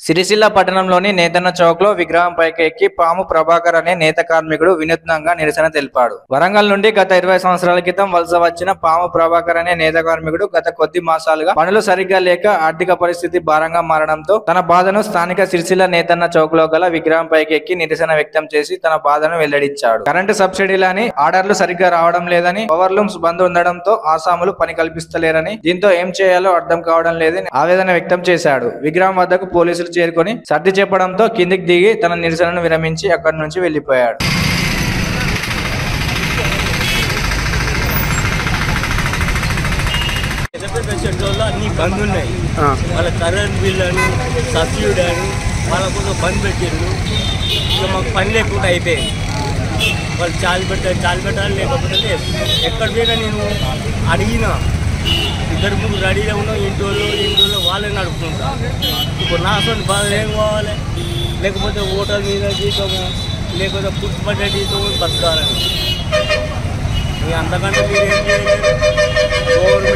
సిరిసిల్ల పట్టణంలోని నేతన్న చౌక్ లో విగ్రహం పైకి ఎక్కి పాము ప్రభాకర్ అనే నేత కార్మికుడు వినూత్నంగా నిరసన తెలిపాడు వరంగల్ నుండి గత ఇరవై సంవత్సరాల క్రితం వలస వచ్చిన పాము ప్రభాకర్ అనే నేత కార్మికుడు గత కొద్ది మాసాలుగా పనులు సరిగ్గా లేక ఆర్థిక పరిస్థితి భారంగా మారడంతో తన బాధను స్థానిక సిరిసిల్ల నేతన్న చౌక్ లో గల విగ్రహం పైకి ఎక్కి నిరసన వ్యక్తం చేసి తన బాధను వెల్లడించాడు కరెంటు సబ్సిడీలని ఆర్డర్లు సరిగ్గా రావడం లేదని పవర్ లూమ్స్ బంద్ ఉండడంతో ఆసాములు పని కల్పిస్తలేరని దీంతో ఏం చేయాలో అర్థం కావడం లేదని ఆవేదన వ్యక్తం చేశాడు విగ్రహం వద్దకు పోలీసులు చేరుకొని సర్ది చెప్పడంతో కిందికి దిగి తన నిరసనను విరమించి అక్కడి నుంచి వెళ్లిపోయాడు పెద్ద పెద్ద షెడ్లలో అన్ని బంద్ ఉన్నాయి వాళ్ళ కరెంట్ బిల్ అని సబ్సిడీ అని వాళ్ళ కోసం బంద్ పెట్టిండ్రు ఇక మాకు పని లేకుండా అయిపోయింది వాళ్ళు చాలు పెట్టాలి చాలు పెట్టాలి లేకపోతే లేదు. ఎక్కడ పోయినా నేను అడిగిన ఇద్దరు ముగ్గురు రెడీగా ఉన్నాం ఇంటి వాళ్ళు ఇంటి వాళ్ళు వాళ్ళే నడుపుకుంటా ఇప్పుడు నా సొంత బాధ ఏం కావాలి లేకపోతే ఓటర్ మీద జీతము లేకపోతే పుట్టుబడ్డ జీతం బతకాలని ఇక అంతకంటే మీరు ఏం చేయలేరు ఎవరు